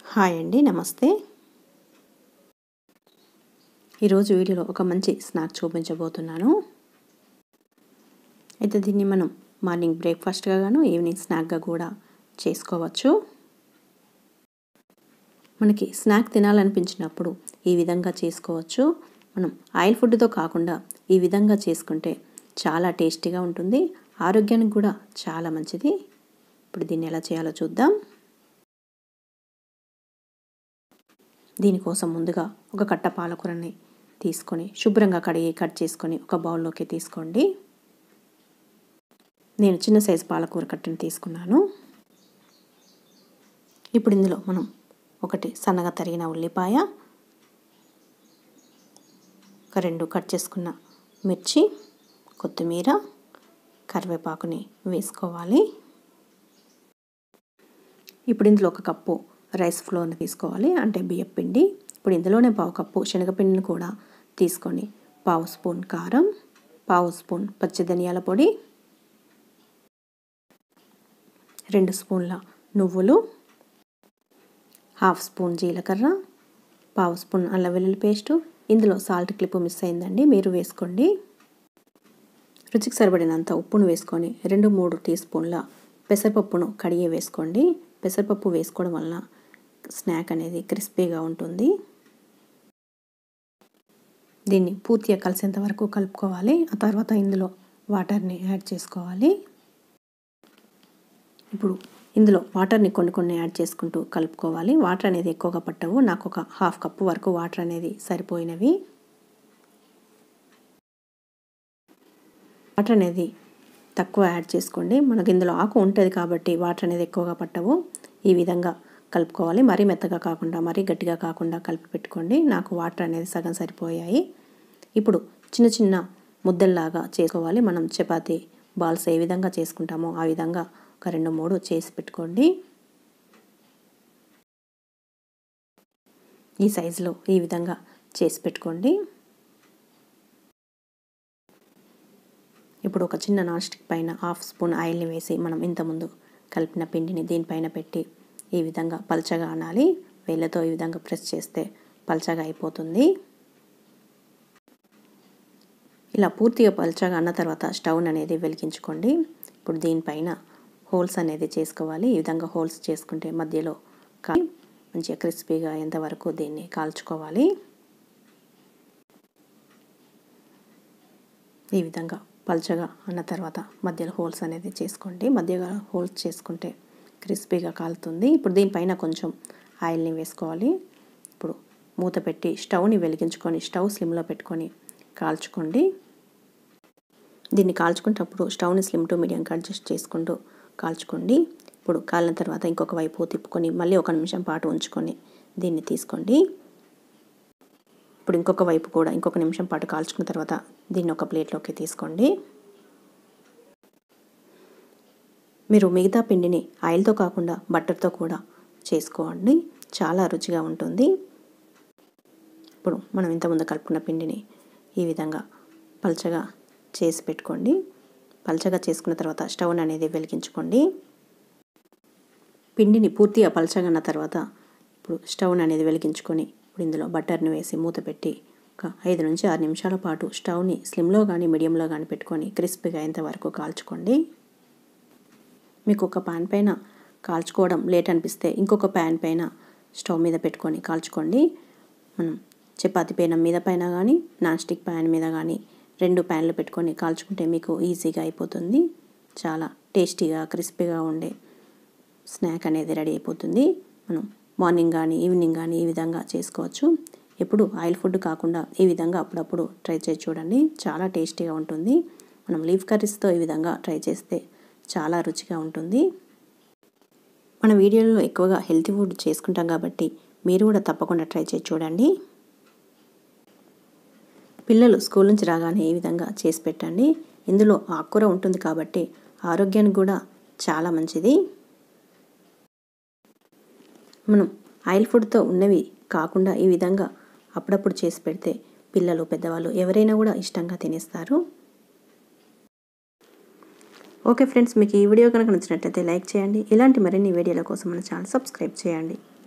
hi అండి నమస్తే ఈరోజు వీడియోలో ఒక మంచి స్నాక్ చూపించబోతున్నాను అయితే దీన్ని మనం మార్నింగ్ బ్రేక్ఫాస్ట్గా గాను ఈవినింగ్ స్నాక్గా కూడా చేసుకోవచ్చు మనకి స్నాక్ తినాలనిపించినప్పుడు ఈ విధంగా చేసుకోవచ్చు మనం ఆయిల్ ఫుడ్తో కాకుండా ఈ విధంగా చేసుకుంటే చాలా టేస్టీగా ఉంటుంది ఆరోగ్యానికి కూడా చాలా మంచిది ఇప్పుడు దీన్ని ఎలా చేయాలో చూద్దాం దీనికోసం ముందుగా ఒక కట్ట పాలకూరని తీసుకొని శుభ్రంగా కడిగి కట్ చేసుకొని ఒక బౌల్లోకి తీసుకోండి నేను చిన్న సైజు పాలకూర కట్టని తీసుకున్నాను ఇప్పుడు ఇందులో మనం ఒకటి సన్నగా తరిగిన ఉల్లిపాయ ఒక రెండు కట్ చేసుకున్న మిర్చి కొత్తిమీర కరివేపాకుని వేసుకోవాలి ఇప్పుడు ఇందులో ఒక కప్పు రైస్ ఫ్లోర్ని తీసుకోవాలి అంటే బియ్యం పిండి ఇప్పుడు ఇందులోనే పావు కప్పు శనగపిండిని కూడా తీసుకొని పావు స్పూన్ కారం పావు స్పూన్ పచ్చి ధనియాల పొడి రెండు స్పూన్ల నువ్వులు హాఫ్ స్పూన్ జీలకర్ర పావు స్పూన్ అల్లం వెల్లుల్లి పేస్టు ఇందులో సాల్ట్ క్లిప్ మిస్ అయిందండి మీరు వేసుకోండి రుచికి సరిపడినంత ఉప్పును వేసుకొని రెండు మూడు టీ స్పూన్ల పెసరపప్పును కడిగి వేసుకోండి పెసరపప్పు వేసుకోవడం వలన స్నాక్ అనేది క్రిస్పీగా ఉంటుంది దీన్ని పూర్తిగా కలిసేంత వరకు కలుపుకోవాలి ఆ తర్వాత ఇందులో వాటర్ని యాడ్ చేసుకోవాలి ఇప్పుడు ఇందులో వాటర్ని కొన్ని కొన్ని యాడ్ చేసుకుంటూ కలుపుకోవాలి వాటర్ అనేది ఎక్కువగా పట్టవు నాకు ఒక హాఫ్ కప్పు వరకు వాటర్ అనేది సరిపోయినవి వాటర్ అనేది తక్కువ యాడ్ చేసుకోండి మనకి ఇందులో ఆకు ఉంటుంది కాబట్టి వాటర్ అనేది ఎక్కువగా పట్టవు ఈ విధంగా కలుపుకోవాలి మరీ మెత్తగా కాకుండా మరీ గట్టిగా కాకుండా కలిపి పెట్టుకోండి నాకు వాటర్ అనేది సగం సరిపోయాయి ఇప్పుడు చిన్న చిన్న ముద్దల్లాగా చేసుకోవాలి మనం చపాతి బాల్స్ ఏ విధంగా చేసుకుంటామో ఆ విధంగా ఒక రెండు మూడు చేసి పెట్టుకోండి ఈ సైజులో ఈ విధంగా చేసి పెట్టుకోండి ఇప్పుడు ఒక చిన్న నాన్ స్టిక్ పైన హాఫ్ స్పూన్ ఆయిల్ని వేసి మనం ఇంతకుముందు కలిపిన పిండిని దీనిపైన పెట్టి ఈ విధంగా పల్చగా అనాలి వేళ్ళతో ఈ విధంగా ప్రెస్ చేస్తే పల్చగా అయిపోతుంది ఇలా పూర్తిగా పల్చగా అన్న తర్వాత స్టవ్ అనేది వెలిగించుకోండి ఇప్పుడు దీనిపైన హోల్స్ అనేది చేసుకోవాలి ఈ విధంగా హోల్స్ చేసుకుంటే మధ్యలో మంచిగా క్రిస్పీగా ఎంతవరకు దీన్ని కాల్చుకోవాలి ఈ విధంగా పల్చగా అన్న తర్వాత మధ్యలో హోల్స్ అనేది చేసుకోండి మధ్యగా హోల్స్ చేసుకుంటే క్రిస్పీగా కాలుతుంది ఇప్పుడు దీనిపైన కొంచెం ఆయిల్ని వేసుకోవాలి ఇప్పుడు మూత పెట్టి స్టవ్ని వెలిగించుకొని స్టవ్ స్లిమ్లో పెట్టుకొని కాల్చుకోండి దీన్ని కాల్చుకునేటప్పుడు స్టవ్ని స్లిమ్ టు మీడియంకి అడ్జస్ట్ చేసుకుంటూ కాల్చుకోండి ఇప్పుడు కాలిన తర్వాత ఇంకొక వైపు తిప్పుకొని మళ్ళీ ఒక నిమిషం పాటు ఉంచుకొని దీన్ని తీసుకోండి ఇప్పుడు ఇంకొక వైపు కూడా ఇంకొక నిమిషం పాటు కాల్చుకున్న తర్వాత దీన్ని ఒక ప్లేట్లోకి తీసుకోండి మీరు మిగతా పిండిని ఆయిల్తో కాకుండా బట్టర్తో కూడా చేసుకోండి చాలా రుచిగా ఉంటుంది ఇప్పుడు మనం ఇంతకుముందు కలుపుకున్న పిండిని ఈ విధంగా పల్చగా చేసి పెట్టుకోండి పల్చగా చేసుకున్న తర్వాత స్టవ్ అనేది వెలిగించుకోండి పిండిని పూర్తిగా పల్చగా అన్న తర్వాత ఇప్పుడు స్టవ్ అనేది వెలిగించుకొని ఇప్పుడు ఇందులో బటర్ని వేసి మూత పెట్టి ఒక ఐదు నుంచి ఆరు నిమిషాల పాటు స్టవ్ని స్లిమ్లో కానీ మీడియంలో కానీ పెట్టుకొని క్రిస్పీగా అయ్యేంత వరకు కాల్చుకోండి మీకు ఒక పాన్ పైన కాల్చుకోవడం లేట్ అనిపిస్తే ఇంకొక ప్యాన్ పైన స్టవ్ మీద పెట్టుకొని కాల్చుకోండి మనం చపాతి పేనం మీద పైన కానీ నాన్ స్టిక్ ప్యాన్ మీద కానీ రెండు ప్యాన్లు పెట్టుకొని కాల్చుకుంటే మీకు ఈజీగా అయిపోతుంది చాలా టేస్టీగా క్రిస్పీగా ఉండే స్నాక్ అనేది రెడీ అయిపోతుంది మనం మార్నింగ్ కానీ ఈవినింగ్ కానీ ఈ విధంగా చేసుకోవచ్చు ఎప్పుడు ఆయిల్ ఫుడ్ కాకుండా ఈ విధంగా అప్పుడప్పుడు ట్రై చేసి చూడండి చాలా టేస్టీగా ఉంటుంది మనం లీఫ్ కర్రీస్తో ఈ విధంగా ట్రై చేస్తే చాలా రుచిగా ఉంటుంది మన వీడియోలో ఎక్కువగా హెల్తీ ఫుడ్ చేసుకుంటాం కాబట్టి మీరు కూడా తప్పకుండా ట్రై చేసి చూడండి పిల్లలు స్కూల్ నుంచి రాగానే ఈ విధంగా చేసి పెట్టండి ఇందులో ఆకుకూర ఉంటుంది కాబట్టి ఆరోగ్యానికి కూడా చాలా మంచిది మనం ఆయిల్ ఫుడ్తో ఉన్నవి కాకుండా ఈ విధంగా అప్పుడప్పుడు చేసి పెడితే పిల్లలు పెద్దవాళ్ళు ఎవరైనా కూడా ఇష్టంగా తినేస్తారు ఓకే ఫ్రెండ్స్ మీకు ఈ వీడియో కనుక నచ్చినట్లయితే లైక్ చేయండి ఇలాంటి మరిన్ని వీడియోల కోసం మన ఛానల్ సబ్స్క్రైబ్ చేయండి